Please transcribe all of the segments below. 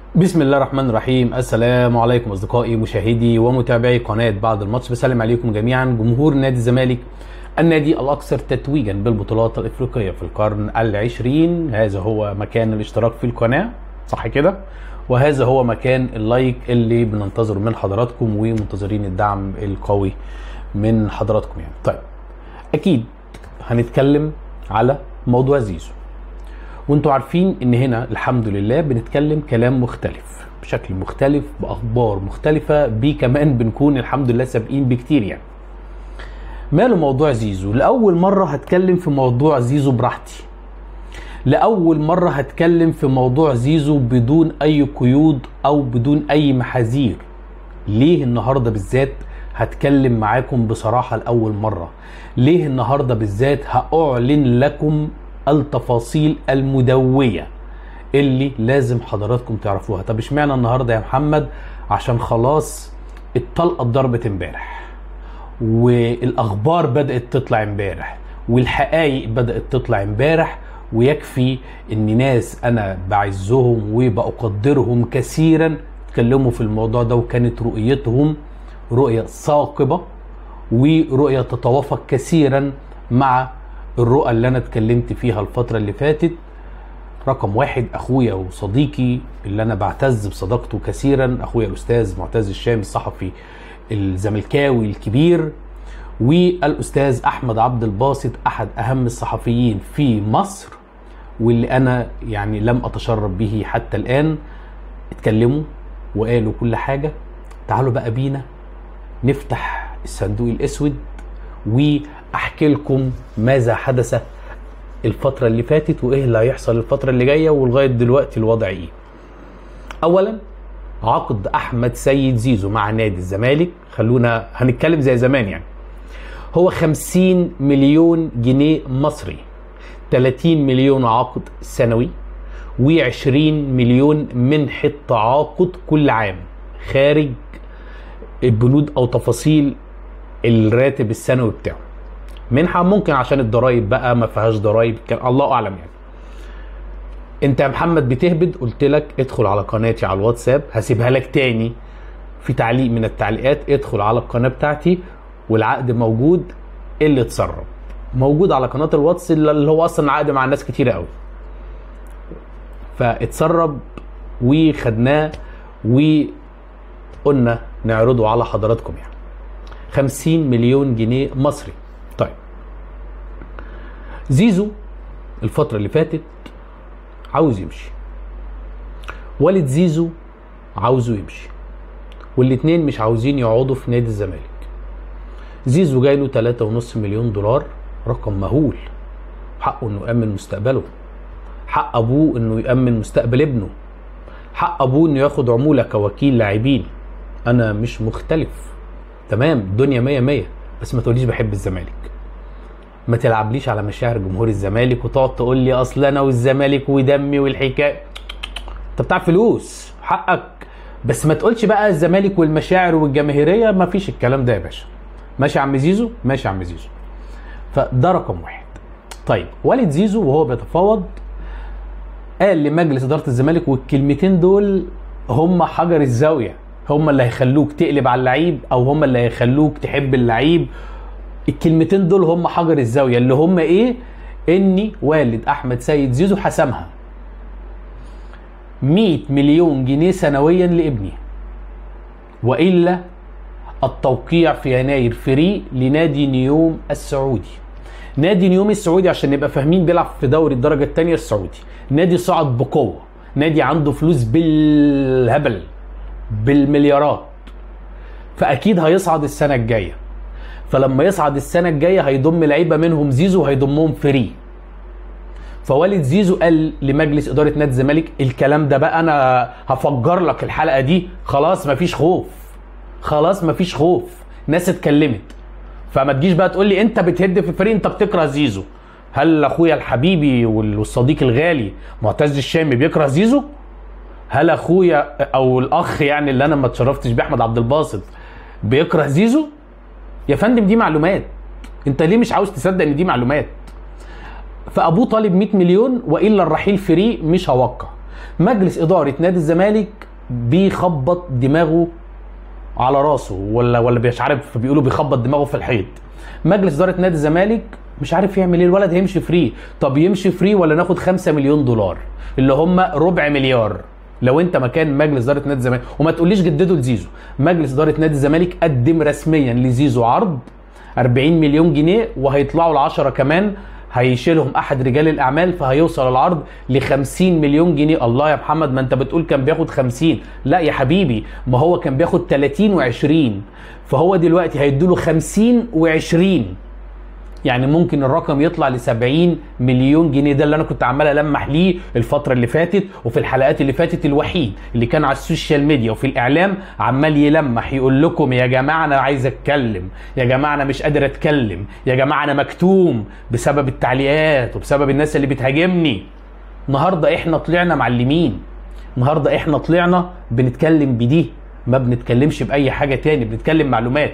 بسم الله الرحمن الرحيم السلام عليكم اصدقائي مشاهدي ومتابعي قناه بعد الماتش بسلم عليكم جميعا جمهور نادي الزمالك النادي الاكثر تتويجا بالبطولات الافريقيه في القرن العشرين هذا هو مكان الاشتراك في القناه صح كده وهذا هو مكان اللايك اللي بننتظره من حضراتكم ومنتظرين الدعم القوي من حضراتكم يعني طيب اكيد هنتكلم على موضوع زيزو وانتوا عارفين ان هنا الحمد لله بنتكلم كلام مختلف بشكل مختلف باخبار مختلفه بيه كمان بنكون الحمد لله سابقين بكتير يعني ماله موضوع زيزو لاول مره هتكلم في موضوع زيزو براحتي لاول مره هتكلم في موضوع زيزو بدون اي قيود او بدون اي محاذير ليه النهارده بالذات هتكلم معاكم بصراحه لاول مره ليه النهارده بالذات هاعلن لكم التفاصيل المدويه اللي لازم حضراتكم تعرفوها طب اشمعنى النهارده يا محمد عشان خلاص الطلقه اتضربت امبارح والاخبار بدات تطلع امبارح والحقائق بدات تطلع امبارح ويكفي ان ناس انا بعزهم وبقدرهم كثيرا اتكلموا في الموضوع ده وكانت رؤيتهم رؤيه ثاقبه ورؤيه تتوافق كثيرا مع الرؤى اللي انا اتكلمت فيها الفتره اللي فاتت رقم واحد اخويا وصديقي اللي انا بعتز بصداقته كثيرا اخويا الاستاذ معتز الشام الصحفي الزملكاوي الكبير والاستاذ احمد عبد الباسط احد اهم الصحفيين في مصر واللي انا يعني لم اتشرف به حتى الان اتكلموا وقالوا كل حاجه تعالوا بقى بينا نفتح الصندوق الاسود واحكي لكم ماذا حدث الفترة اللي فاتت وايه اللي هيحصل الفترة اللي جاية ولغاية دلوقتي الوضع ايه اولا عقد احمد سيد زيزو مع نادي الزمالك خلونا هنتكلم زي زمان يعني هو 50 مليون جنيه مصري 30 مليون عقد سنوي و20 مليون منحة تعاقد كل عام خارج البنود او تفاصيل الراتب السنوي بتاعه منحة ممكن عشان الضرايب بقى ما فيهاش ضرايب كان الله اعلم يعني انت يا محمد بتهبد قلت لك ادخل على قناتي على الواتساب هسيبها لك تاني في تعليق من التعليقات ادخل على القناه بتاعتي والعقد موجود اللي اتسرب موجود على قناه الواتس اللي هو اصلا عقد مع ناس كتيره قوي فاتسرب وخدناه وقلنا نعرضه على حضراتكم يعني 50 مليون جنيه مصري طيب زيزو الفترة اللي فاتت عاوز يمشي والد زيزو عاوزه يمشي والاتنين مش عاوزين يقعدوا في نادي الزمالك زيزو جاي له 3.5 مليون دولار رقم مهول حقه انه يأمن مستقبله حق ابوه انه يأمن مستقبل ابنه حق ابوه انه ياخد عمولة كوكيل لاعبين انا مش مختلف تمام الدنيا مية مية بس ما تقوليش بحب الزمالك ما تلعبليش على مشاعر جمهور الزمالك وتقعد تقول لي اصل انا والزمالك ودمي والحكايه انت بتاع فلوس حقك بس ما تقولش بقى الزمالك والمشاعر والجماهيريه ما فيش الكلام ده يا باشا ماشي يا عم زيزو ماشي يا عم زيزو فده رقم واحد طيب والد زيزو وهو بيتفاوض قال لمجلس اداره الزمالك والكلمتين دول هم حجر الزاويه هم اللي هيخلوك تقلب على اللعيب او هم اللي هيخلوك تحب اللعيب الكلمتين دول هم حجر الزاويه اللي هم ايه اني والد احمد سيد زيزو حسمها 100 مليون جنيه سنويا لابني والا التوقيع في يناير فري لنادي نيوم السعودي نادي نيوم السعودي عشان نبقى فاهمين بيلعب في دوري الدرجه الثانيه السعودي نادي صعد بقوه نادي عنده فلوس بالهبل بالمليارات فاكيد هيصعد السنه الجايه فلما يصعد السنه الجايه هيضم لعيبه منهم زيزو وهيضمهم فري فوالد زيزو قال لمجلس اداره نادي الزمالك الكلام ده بقى انا هفجر لك الحلقه دي خلاص مفيش خوف خلاص مفيش خوف ناس اتكلمت فما تجيش بقى تقول لي انت بتهد في الفريق انت بتكره زيزو هل اخويا الحبيبي والصديق الغالي معتز الشامي بيكره زيزو هل اخويا او الاخ يعني اللي انا ما اتشرفتش بيه احمد عبد الباسط بيكره زيزو يا فندم دي معلومات انت ليه مش عاوز تصدق ان دي معلومات فابوه طالب 100 مليون والا الرحيل فري مش هوقع مجلس اداره نادي الزمالك بيخبط دماغه على راسه ولا ولا مش عارف بيقولوا بيخبط دماغه في الحيط مجلس اداره نادي الزمالك مش عارف يعمل ايه الولد هيمشي فري طب يمشي فري ولا ناخد 5 مليون دولار اللي هم ربع مليار لو انت مكان مجلس اداره نادي الزمالك وما تقوليش جددوا لزيزو مجلس اداره نادي الزمالك قدم رسميا لزيزو عرض 40 مليون جنيه وهيطلعوا ل 10 كمان هيشيلهم احد رجال الاعمال فهيوصل العرض ل 50 مليون جنيه الله يا محمد ما انت بتقول كان بياخد 50 لا يا حبيبي ما هو كان بياخد 30 و20 فهو دلوقتي هيدوله 50 و20 يعني ممكن الرقم يطلع ل 70 مليون جنيه ده اللي انا كنت عمال المح ليه الفتره اللي فاتت وفي الحلقات اللي فاتت الوحيد اللي كان على السوشيال ميديا وفي الاعلام عمال يلمح يقول لكم يا جماعه انا عايز اتكلم يا جماعه انا مش قادر اتكلم يا جماعه انا مكتوم بسبب التعليقات وبسبب الناس اللي بتهاجمني النهارده احنا طلعنا معلمين النهارده احنا طلعنا بنتكلم بدي ما بنتكلمش باي حاجه تاني بنتكلم معلومات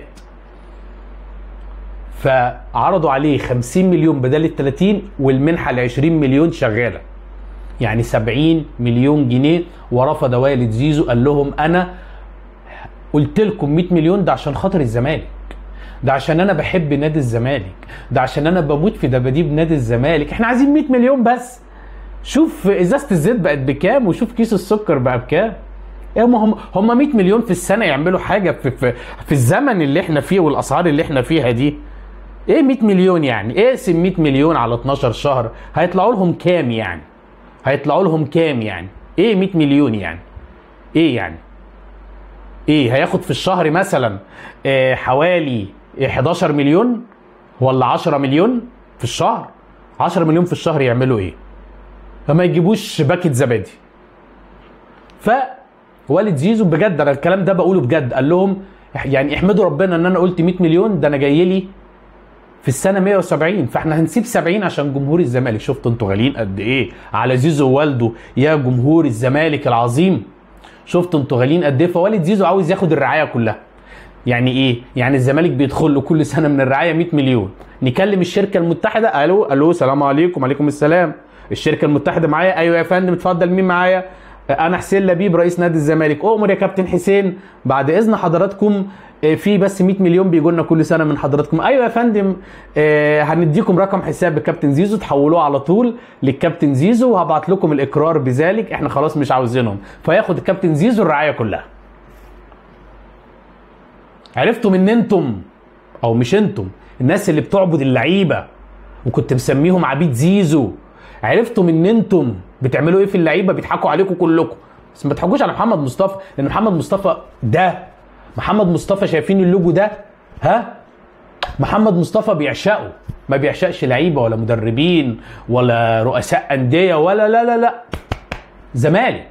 فعرضوا عليه 50 مليون بدل ال 30 والمنحه ال 20 مليون شغاله يعني 70 مليون جنيه ورفض والد زيزو قال لهم انا قلت لكم 100 مليون ده عشان خاطر الزمالك ده عشان انا بحب نادي الزمالك ده عشان انا بموت في دباديب نادي الزمالك احنا عايزين 100 مليون بس شوف ازازه الزيت بقت بكام وشوف كيس السكر بقى بكام ايه هم هم 100 مليون في السنه يعملوا حاجه في, في في الزمن اللي احنا فيه والاسعار اللي احنا فيها دي ايه 100 مليون يعني اقسم 100 مليون على 12 شهر هيطلعوا لهم كام يعني هيطلعوا لهم كام يعني ايه 100 مليون يعني ايه يعني ايه هياخد في الشهر مثلا إيه حوالي إيه 11 مليون ولا 10 مليون في الشهر 10 مليون في الشهر يعملوا ايه فما يجيبوش باكت زبادي فوالد زيزو بجد انا الكلام ده بقوله بجد قال لهم يعني احمدوا ربنا ان انا قلت 100 مليون ده انا جاي لي في السنه 170 فاحنا هنسيب 70 عشان جمهور الزمالك شفتوا انتوا غاليين قد ايه على زيزو ووالده يا جمهور الزمالك العظيم شفتوا انتوا غاليين قد ايه فوالد زيزو عاوز ياخد الرعايه كلها يعني ايه يعني الزمالك بيدخل له كل سنه من الرعايه 100 مليون نكلم الشركه المتحده الو الو السلام عليكم وعليكم السلام الشركه المتحده معايا ايوه يا فندم اتفضل مين معايا انا حسين لبيب رئيس نادي الزمالك اؤمر يا كابتن حسين بعد اذن حضراتكم في بس 100 مليون بيجوا لنا كل سنه من حضراتكم ايوه يا فندم هنديكم رقم حساب الكابتن زيزو تحولوه على طول للكابتن زيزو وهبعت لكم الاقرار بذلك احنا خلاص مش عاوزينهم فياخد الكابتن زيزو الرعايه كلها عرفتم ان انتم او مش انتم الناس اللي بتعبد اللعيبه وكنت مسميهم عبيد زيزو عرفتم ان انتم بتعملوا ايه في اللعيبه بيضحكوا عليكم كلكم بس ما تضحكوش على محمد مصطفى لان محمد مصطفى ده محمد مصطفى شايفين اللوجو ده ها محمد مصطفى بيعشقه ما بيعشقش لعيبه ولا مدربين ولا رؤساء انديه ولا لا لا لا زمالك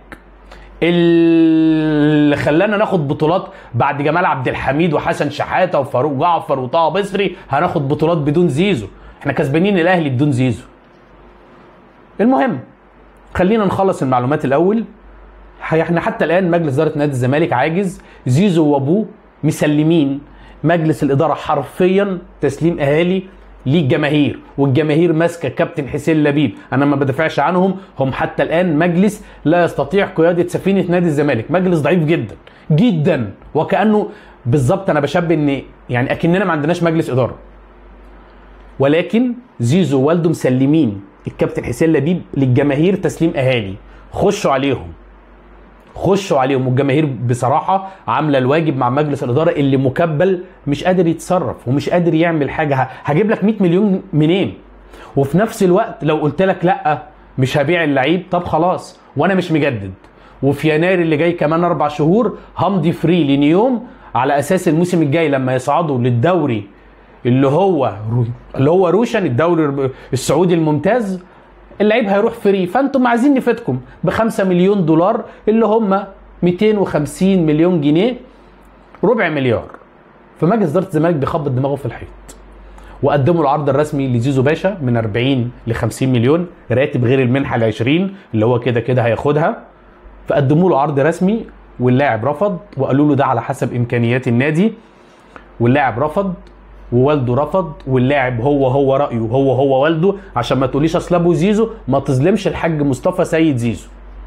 اللي خلانا ناخد بطولات بعد جمال عبد الحميد وحسن شحاته وفاروق جعفر وطه بصري هناخد بطولات بدون زيزو احنا كسبانين الاهلي بدون زيزو المهم خلينا نخلص المعلومات الاول احنا حتى الان مجلس اداره نادي الزمالك عاجز زيزو وابوه مسلمين مجلس الاداره حرفيا تسليم اهالي للجماهير والجماهير ماسكه كابتن حسين لبيب انا ما بدافعش عنهم هم حتى الان مجلس لا يستطيع قياده سفينه نادي الزمالك مجلس ضعيف جدا جدا وكانه بالظبط انا بشبه ان يعني اكننا ما عندناش مجلس اداره ولكن زيزو ووالده مسلمين الكابتن حسين لبيب للجماهير تسليم اهالي خشوا عليهم خشوا عليهم والجماهير بصراحه عامله الواجب مع مجلس الاداره اللي مكبل مش قادر يتصرف ومش قادر يعمل حاجه هجيب لك 100 مليون منين وفي نفس الوقت لو قلت لك لا مش هبيع اللعيب طب خلاص وانا مش مجدد وفي يناير اللي جاي كمان اربع شهور همضي فري لنيوم على اساس الموسم الجاي لما يصعدوا للدوري اللي هو اللي هو روشن الدوري السعودي الممتاز اللعيب هيروح فري فانتم عايزين نفيدكم ب 5 مليون دولار اللي هم 250 مليون جنيه ربع مليار فمجلس اداره الزمالك بيخبط دماغه في الحيط وقدموا العرض الرسمي لزيزو باشا من 40 ل 50 مليون راتب غير المنحه ال 20 اللي هو كده كده هياخدها فقدموا له عرض رسمي واللاعب رفض وقالوا له ده على حسب امكانيات النادي واللاعب رفض ووالده رفض واللاعب هو هو رايه هو هو والده عشان ما تقوليش اصل ابو زيزو ما تظلمش الحاج مصطفى سيد زيزو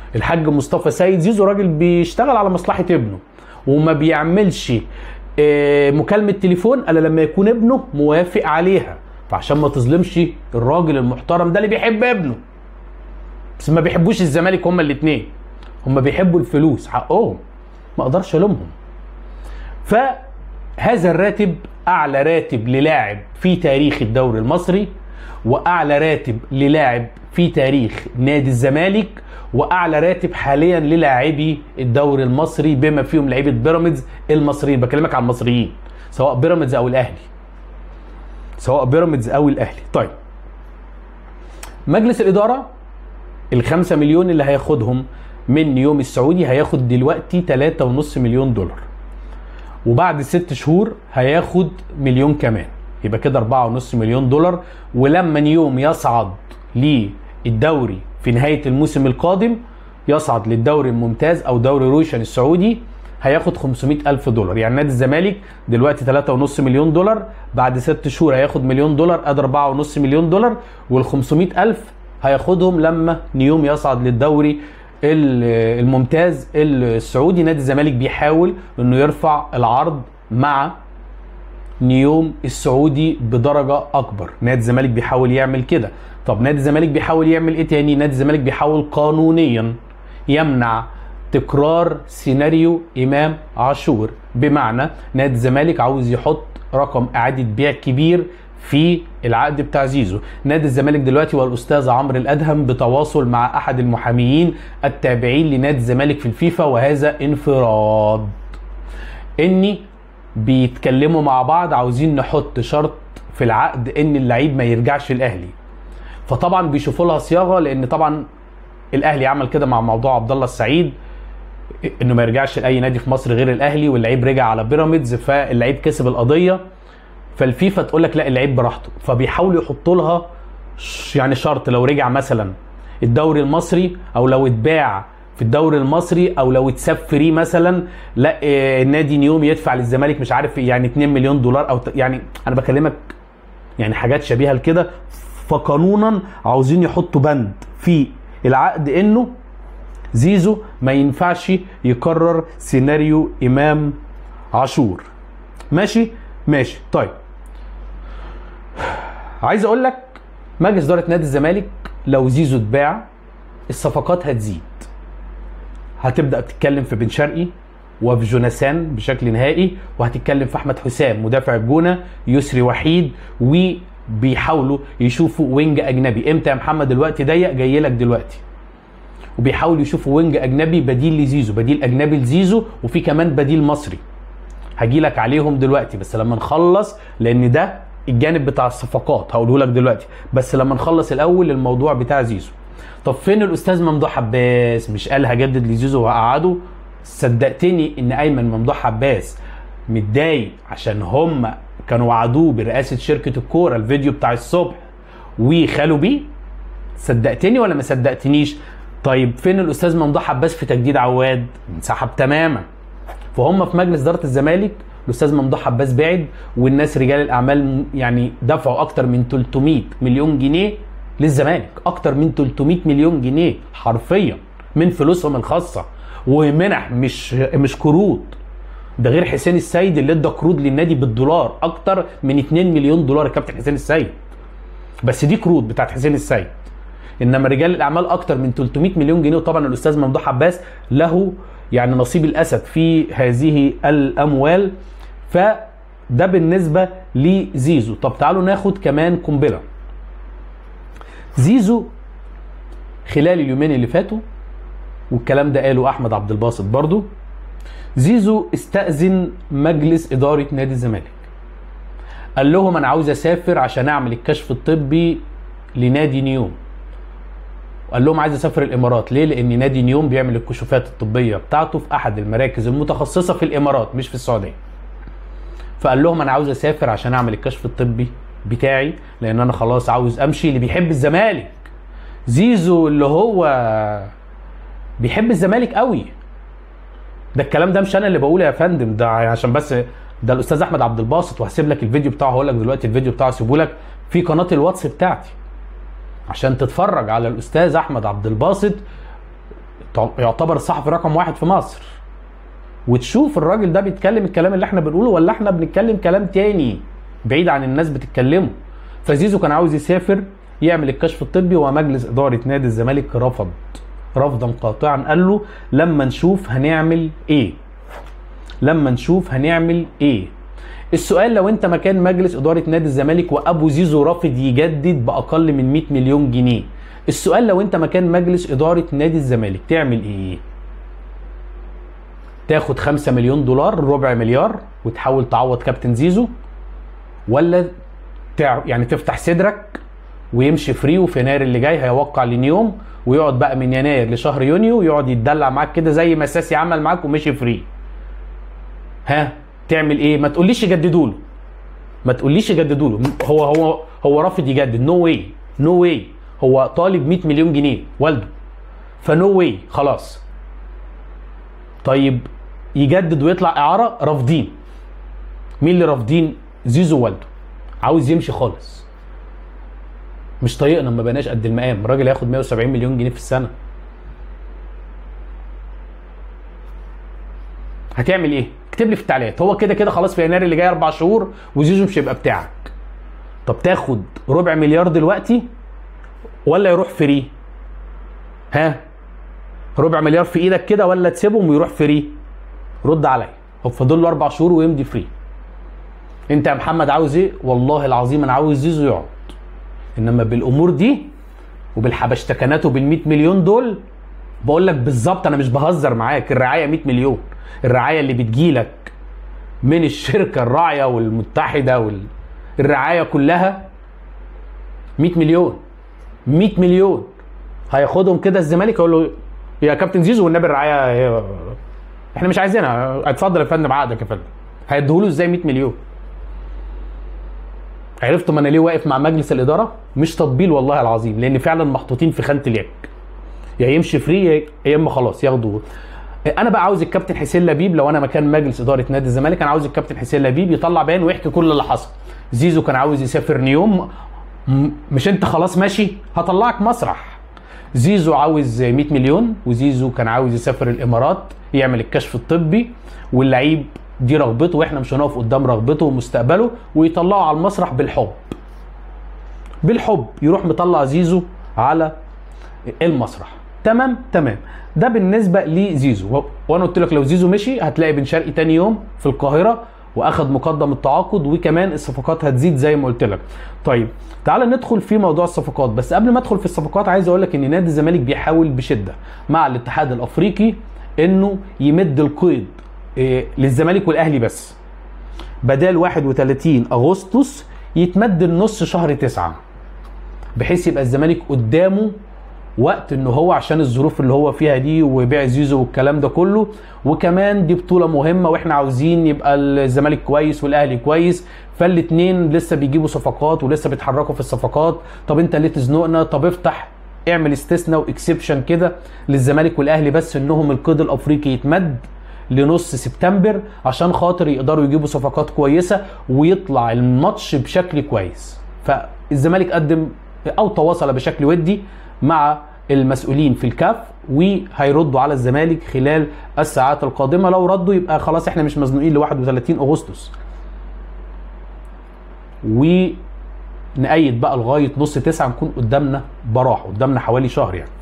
الحاج مصطفى سيد زيزو راجل بيشتغل على مصلحه ابنه وما بيعملش آه، مكالمه تليفون الا لما يكون ابنه موافق عليها فعشان ما تظلمش الراجل المحترم ده اللي بيحب ابنه بس ما بيحبوش الزمالك هما الاثنين هما بيحبوا الفلوس حقهم ما اقدرش الومهم فهذا الراتب اعلى راتب للاعب في تاريخ الدوري المصري واعلى راتب للاعب في تاريخ نادي الزمالك واعلى راتب حاليا للاعبي الدوري المصري بما فيهم لعيبه بيراميدز المصريين بكلمك عن المصريين سواء بيراميدز او الاهلي سواء بيراميدز او الاهلي طيب مجلس الاداره الخمسة مليون اللي هياخدهم من يوم السعودي هياخد دلوقتي 3.5 مليون دولار وبعد ست شهور هياخد مليون كمان يبقى كده 4.5 مليون دولار ولما نيوم يصعد للدوري في نهاية الموسم القادم يصعد للدوري الممتاز أو دوري روشن السعودي هياخد 500 ألف دولار يعني نادي الزمالك دلوقتي 3.5 مليون دولار بعد ست شهور هياخد مليون دولار قدر 4.5 مليون دولار وال 500 ألف هياخدهم لما نيوم يصعد للدوري ال- الممتاز السعودي نادي الزمالك بيحاول انه يرفع العرض مع نيوم السعودي بدرجه اكبر نادي الزمالك بيحاول يعمل كده طب نادي الزمالك بيحاول يعمل ايه تاني نادي الزمالك بيحاول قانونيا يمنع تكرار سيناريو امام عاشور بمعنى نادي الزمالك عاوز يحط رقم اعاده بيع كبير في العقد بتاع زيزو نادي الزمالك دلوقتي والاستاذ عمرو الادهم بتواصل مع احد المحاميين التابعين لنادي الزمالك في الفيفا وهذا انفراد اني بيتكلموا مع بعض عاوزين نحط شرط في العقد ان اللعيب ما يرجعش الاهلي فطبعا بيشوفوا لها صياغه لان طبعا الاهلي عمل كده مع موضوع عبد الله السعيد انه ما يرجعش لاي نادي في مصر غير الاهلي واللعيب رجع على بيراميدز فاللعيب كسب القضيه فالفيفا تقول لك لا اللعيب براحته فبيحاولوا يحطوا لها ش- يعني شرط لو رجع مثلا الدوري المصري او لو اتباع في الدوري المصري او لو اتساب فري مثلا لا آه، نادي نيوم يدفع للزمالك مش عارف يعني 2 مليون دولار او ت- يعني انا بكلمك يعني حاجات شبيهه لكده فقانونا عاوزين يحطوا بند في العقد انه زيزو ما ينفعش يكرر سيناريو امام عاشور ماشي ماشي طيب عايز اقول لك مجلس اداره نادي الزمالك لو زيزو اتباع الصفقات هتزيد هتبدا تتكلم في بن شرقي وفي جوناثان بشكل نهائي وهتتكلم في احمد حسام مدافع الجونه يسري وحيد وبيحاولوا يشوفوا وينج اجنبي امتى يا محمد الوقت ضيق جاي لك دلوقتي وبيحاولوا يشوفوا وينج اجنبي بديل لزيزو بديل اجنبي لزيزو وفي كمان بديل مصري هجي لك عليهم دلوقتي بس لما نخلص لان ده الجانب بتاع الصفقات هقوله لك دلوقتي بس لما نخلص الاول الموضوع بتاع زيزو طب فين الاستاذ ممدوح عباس مش قال هجدد لزيزو وهقعده صدقتني ان ايمن ممدوح عباس متضايق عشان هم كانوا وعدوه برئاسه شركه الكوره الفيديو بتاع الصبح وخالوا بيه صدقتني ولا ما صدقتنيش طيب فين الاستاذ ممدوح عباس في تجديد عواد انسحب تماما فهم في مجلس اداره الزمالك الاستاذ ممدوح عباس بعد والناس رجال الاعمال يعني دفعوا اكتر من 300 مليون جنيه للزمالك اكتر من 300 مليون جنيه حرفيا من فلوسهم الخاصه ومنح مش مش قروض ده غير حسين السيد اللي ادى قروض للنادي بالدولار اكتر من 2 مليون دولار الكابتن حسين السيد بس دي قروض بتاعت حسين السيد انما رجال الاعمال اكتر من 300 مليون جنيه وطبعا الاستاذ ممدوح عباس له يعني نصيب الاسد في هذه الاموال فده بالنسبه لزيزو طب تعالوا ناخد كمان قنبله زيزو خلال اليومين اللي فاتوا والكلام ده قاله احمد عبد الباسط برضو زيزو استأذن مجلس إدارة نادي الزمالك قال لهم أنا عاوز أسافر عشان أعمل الكشف الطبي لنادي نيوم وقال لهم عايز أسافر الإمارات ليه؟ لأن نادي نيوم بيعمل الكشوفات الطبية بتاعته في أحد المراكز المتخصصة في الإمارات مش في السعودية فقال لهم أنا عاوز أسافر عشان أعمل الكشف الطبي بتاعي لأن أنا خلاص عاوز أمشي اللي بيحب الزمالك زيزو اللي هو بيحب الزمالك قوي ده الكلام ده مش انا اللي بقوله يا فندم ده عشان بس ده الاستاذ احمد عبد الباسط وهسيب لك الفيديو بتاعه هقول لك دلوقتي الفيديو بتاعه سيبه لك في قناه الواتس بتاعتي عشان تتفرج على الاستاذ احمد عبد الباسط يعتبر الصحفي رقم واحد في مصر وتشوف الراجل ده بيتكلم الكلام اللي احنا بنقوله ولا احنا بنتكلم كلام تاني بعيد عن الناس بتتكلمه فزيزو كان عاوز يسافر يعمل الكشف الطبي ومجلس اداره نادي الزمالك رفض رفضا قاطعا قال له لما نشوف هنعمل ايه لما نشوف هنعمل ايه السؤال لو انت مكان مجلس اداره نادي الزمالك وابو زيزو رافض يجدد باقل من 100 مليون جنيه السؤال لو انت مكان مجلس اداره نادي الزمالك تعمل ايه تاخد 5 مليون دولار ربع مليار وتحاول تعوض كابتن زيزو ولا تع... يعني تفتح صدرك ويمشي فري وفي يناير اللي جاي هيوقع لنيوم ويقعد بقى من يناير لشهر يونيو يقعد يتدلع معاك كده زي ما ساسي عمل معاك ومشي فري ها تعمل ايه ما تقوليش يجددوا له ما تقوليش يجددوا له هو هو هو رافض يجدد نو واي نو واي هو طالب 100 مليون جنيه والده فنو واي خلاص طيب يجدد ويطلع اعاره رافضين مين اللي رافضين زيزو والده عاوز يمشي خالص مش طايقنا ما بقناش قد المقام الراجل هياخد 170 مليون جنيه في السنه هتعمل ايه اكتب لي في التعليقات هو كده كده خلاص في يناير اللي جاي اربع شهور وزيزو مش هيبقى بتاعك طب تاخد ربع مليار دلوقتي ولا يروح فري ها ربع مليار في ايدك كده ولا تسيبهم ويروح فري رد عليا هو فاضل له اربع شهور ويمضي فري انت يا محمد عاوز ايه والله العظيم انا عاوز زيزو يقعد انما بالامور دي وبالحبشتكنات وبال100 مليون دول بقول لك بالظبط انا مش بهزر معاك الرعايه 100 مليون الرعايه اللي بتجيلك من الشركه الراعيه والمتحده وال... الرعايه كلها 100 مليون 100 مليون هياخدهم كده الزمالك يقول له يا كابتن زيزو والنبي الرعايه هي... احنا مش عايزينها اتفضل يا فندم عقدك يا فندم هيديهوله ازاي 100 مليون عرفتوا انا ليه واقف مع مجلس الاداره مش تطبيل والله العظيم لان فعلا محطوطين في خانه اليك يا يمشي فري يا اما خلاص ياخدوا انا بقى عاوز الكابتن حسين لبيب لو انا مكان مجلس اداره نادي الزمالك انا عاوز الكابتن حسين لبيب يطلع بيان ويحكي كل اللي حصل زيزو كان عاوز يسافر نيوم مش انت خلاص ماشي هطلعك مسرح زيزو عاوز 100 مليون وزيزو كان عاوز يسافر الامارات يعمل الكشف الطبي واللعيب دي رغبته واحنا مش هنقف قدام رغبته ومستقبله ويطلعه على المسرح بالحب بالحب يروح مطلع زيزو على المسرح تمام تمام ده بالنسبه لزيزو وانا قلت لك لو زيزو مشي هتلاقي بن شرقي تاني يوم في القاهره واخد مقدم التعاقد وكمان الصفقات هتزيد زي ما قلت لك طيب تعال ندخل في موضوع الصفقات بس قبل ما ادخل في الصفقات عايز اقول لك ان نادي الزمالك بيحاول بشده مع الاتحاد الافريقي انه يمد القيد إيه للزمالك والاهلي بس بدال 31 اغسطس يتمد النص شهر 9 بحيث يبقى الزمالك قدامه وقت ان هو عشان الظروف اللي هو فيها دي وبيع زيزو والكلام ده كله وكمان دي بطوله مهمه واحنا عاوزين يبقى الزمالك كويس والاهلي كويس فالاتنين لسه بيجيبوا صفقات ولسه بيتحركوا في الصفقات طب انت ليه تزنقنا طب افتح اعمل استثناء واكسبشن كده للزمالك والاهلي بس انهم القيد الافريقي يتمد لنص سبتمبر عشان خاطر يقدروا يجيبوا صفقات كويسه ويطلع الماتش بشكل كويس فالزمالك قدم او تواصل بشكل ودي مع المسؤولين في الكاف وهيردوا على الزمالك خلال الساعات القادمه لو ردوا يبقى خلاص احنا مش مزنوقين ل 31 اغسطس ونأيد بقى لغايه نص تسعة نكون قدامنا براح قدامنا حوالي شهر يعني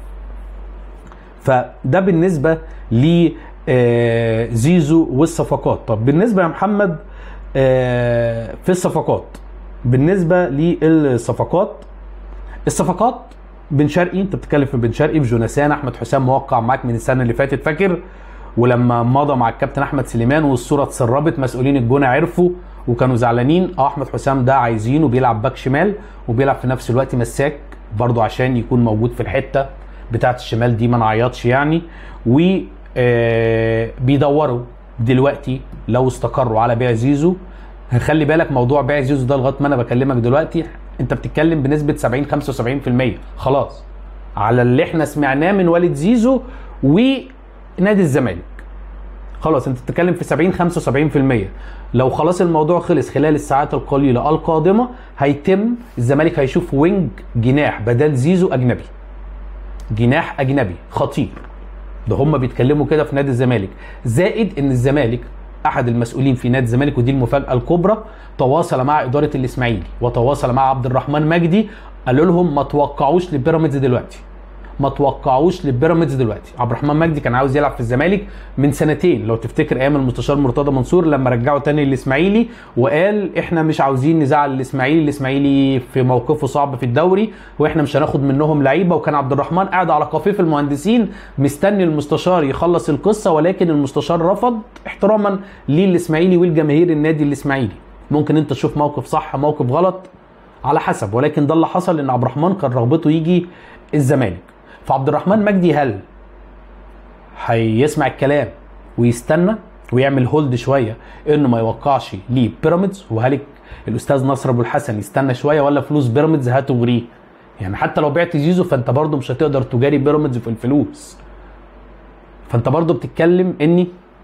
فده بالنسبه ل زيزو والصفقات طب بالنسبه يا محمد في الصفقات بالنسبه للصفقات الصفقات بن شرقي انت بتتكلم في بن شرقي في جوناثان احمد حسام موقع معاك من السنه اللي فاتت فاكر ولما مضى مع الكابتن احمد سليمان والصوره اتسربت مسؤولين الجونه عرفوا وكانوا زعلانين اه احمد حسام ده عايزينه بيلعب باك شمال وبيلعب في نفس الوقت مساك برضه عشان يكون موجود في الحته بتاعه الشمال دي ما نعيطش يعني و آه بيدوروا دلوقتي لو استقروا على بيع زيزو خلي بالك موضوع بيع زيزو ده لغايه ما انا بكلمك دلوقتي انت بتتكلم بنسبه 70 75% خلاص على اللي احنا سمعناه من والد زيزو ونادي الزمالك خلاص انت بتتكلم في 70 75% لو خلاص الموضوع خلص خلال الساعات القليله القادمه هيتم الزمالك هيشوف وينج جناح بدل زيزو اجنبي جناح اجنبي خطير ده هم بيتكلموا كده في نادي الزمالك زائد ان الزمالك احد المسؤولين في نادي الزمالك ودي المفاجاه الكبرى تواصل مع اداره الاسماعيلي وتواصل مع عبد الرحمن مجدي قالوا لهم ما توقعوش لبيراميدز دلوقتي ما توقعوش لبيراميدز دلوقتي عبد الرحمن مجدي كان عاوز يلعب في الزمالك من سنتين لو تفتكر ايام المستشار مرتضى منصور لما رجعه تاني للاسماعيلي وقال احنا مش عاوزين نزعل الاسماعيلي الاسماعيلي في موقفه صعب في الدوري واحنا مش هناخد منهم لعيبه وكان عبد الرحمن قاعد على قفيف المهندسين مستني المستشار يخلص القصه ولكن المستشار رفض احتراما للاسماعيلي والجماهير النادي الاسماعيلي ممكن انت تشوف موقف صح موقف غلط على حسب ولكن ده اللي حصل ان عبد الرحمن كان رغبته يجي الزمالك فعبد الرحمن مجدي هل هيسمع الكلام ويستنى ويعمل هولد شويه انه ما يوقعش ليه بيراميدز وهل الاستاذ نصر ابو الحسن يستنى شويه ولا فلوس بيراميدز هتغريه يعني حتى لو بعت زيزو فانت برضه مش هتقدر تجاري بيراميدز في الفلوس فانت برضه بتتكلم اني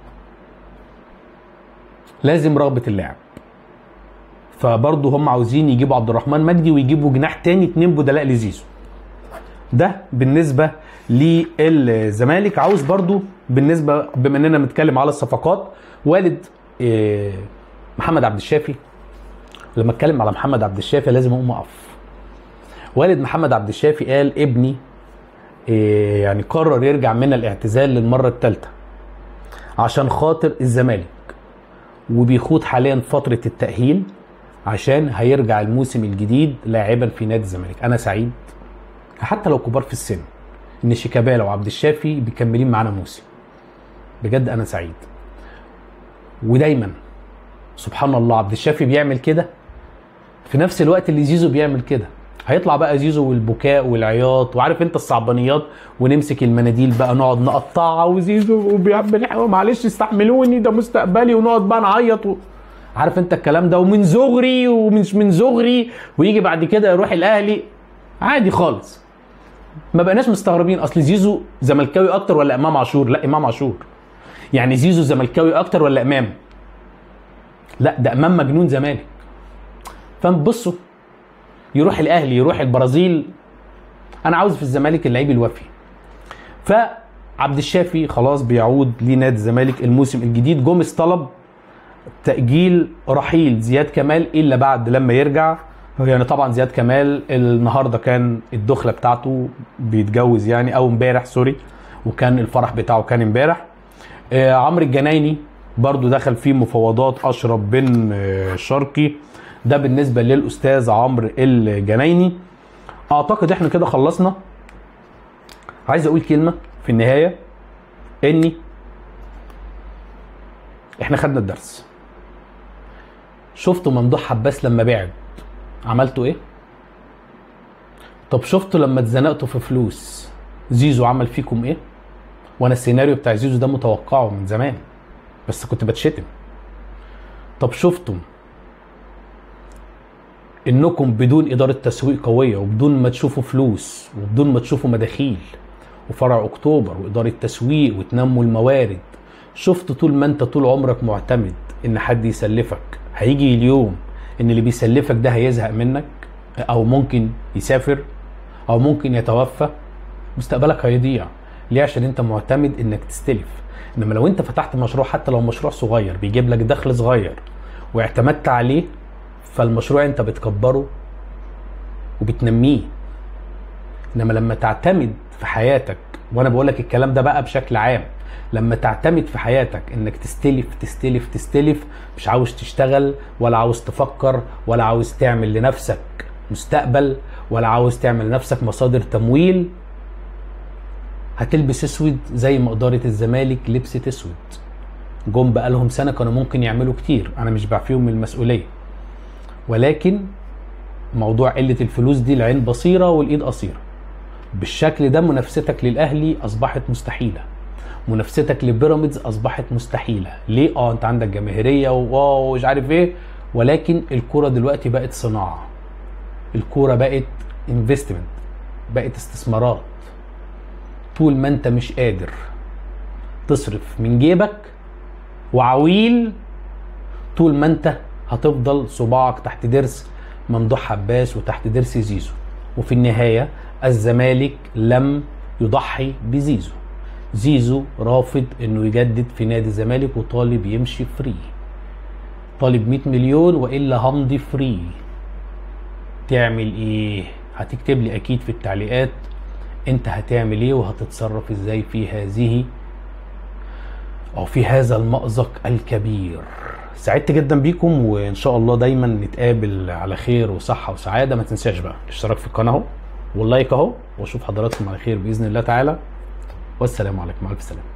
لازم رغبه اللاعب فبرضه هم عاوزين يجيبوا عبد الرحمن مجدي ويجيبوا جناح تاني اتنين بدلاء لزيزو ده بالنسبه للزمالك عاوز برضو بالنسبه بما اننا بنتكلم على الصفقات والد إيه، محمد عبد الشافي لما اتكلم على محمد عبد الشافي لازم اقوم اقف والد محمد عبد الشافي قال ابني إيه، يعني قرر يرجع من الاعتزال للمره الثالثه عشان خاطر الزمالك وبيخوض حاليا فتره التاهيل عشان هيرجع الموسم الجديد لاعبا في نادي الزمالك انا سعيد حتى لو كبار في السن ان شيكابالا وعبد الشافي مكملين معانا موسم بجد انا سعيد ودايما سبحان الله عبد الشافي بيعمل كده في نفس الوقت اللي زيزو بيعمل كده هيطلع بقى زيزو والبكاء والعياط وعارف انت الصعبانيات ونمسك المناديل بقى نقعد نقطعها وزيزو وبيعمل معلش استحملوني ده مستقبلي ونقعد بقى نعيط و... عارف انت الكلام ده ومن زغري ومش من زغري ويجي بعد كده يروح الاهلي عادي خالص ما بقناش مستغربين اصل زيزو زملكاوي اكتر ولا امام عاشور لا امام عاشور يعني زيزو زملكاوي اكتر ولا امام لا ده امام مجنون زمالك فبصوا يروح الاهلي يروح البرازيل انا عاوز في الزمالك اللعيب الوفي فعبد الشافي خلاص بيعود لنادي الزمالك الموسم الجديد جوميز طلب تاجيل رحيل زياد كمال الا بعد لما يرجع يعني طبعا زياد كمال النهارده كان الدخله بتاعته بيتجوز يعني او امبارح سوري وكان الفرح بتاعه كان امبارح آه عمرو الجنايني برضو دخل في مفاوضات اشرف بن آه شرقي ده بالنسبه للاستاذ عمرو الجنايني اعتقد احنا كده خلصنا عايز اقول كلمه في النهايه اني احنا خدنا الدرس شفتوا ممدوح حباس لما بعد عملتوا ايه طب شفتوا لما اتزنقتوا في فلوس زيزو عمل فيكم ايه وانا السيناريو بتاع زيزو ده متوقعه من زمان بس كنت بتشتم طب شفتم انكم بدون اداره تسويق قويه وبدون ما تشوفوا فلوس وبدون ما تشوفوا مداخيل وفرع اكتوبر واداره تسويق وتنموا الموارد شفت طول ما انت طول عمرك معتمد ان حد يسلفك هيجي اليوم ان اللي بيسلفك ده هيزهق منك او ممكن يسافر او ممكن يتوفى مستقبلك هيضيع ليه عشان انت معتمد انك تستلف انما لو انت فتحت مشروع حتى لو مشروع صغير بيجيب لك دخل صغير واعتمدت عليه فالمشروع انت بتكبره وبتنميه انما لما تعتمد في حياتك وانا بقول لك الكلام ده بقى بشكل عام لما تعتمد في حياتك انك تستلف تستلف تستلف مش عاوز تشتغل ولا عاوز تفكر ولا عاوز تعمل لنفسك مستقبل ولا عاوز تعمل لنفسك مصادر تمويل هتلبس اسود زي ما اداره الزمالك لبست اسود جم بقالهم سنه كانوا ممكن يعملوا كتير انا مش بعفيهم من المسؤوليه ولكن موضوع قله الفلوس دي العين بصيره والايد قصيره بالشكل ده منافستك للاهلي اصبحت مستحيله منافستك لبيراميدز اصبحت مستحيله ليه اه انت عندك جماهيريه وواو ومش عارف ايه ولكن الكوره دلوقتي بقت صناعه الكوره بقت انفستمنت بقت استثمارات طول ما انت مش قادر تصرف من جيبك وعويل طول ما انت هتفضل صباعك تحت درس ممدوح حباس وتحت درس زيزو وفي النهايه الزمالك لم يضحي بزيزو زيزو رافض انه يجدد في نادي الزمالك وطالب يمشي فري طالب 100 مليون والا همضي فري تعمل ايه هتكتب لي اكيد في التعليقات انت هتعمل ايه وهتتصرف ازاي في هذه او في هذا المأزق الكبير سعدت جدا بيكم وان شاء الله دايما نتقابل على خير وصحه وسعاده ما تنساش بقى الاشتراك في القناه اهو واللايك اهو واشوف حضراتكم على خير باذن الله تعالى والسلام عليكم مع الف سلامه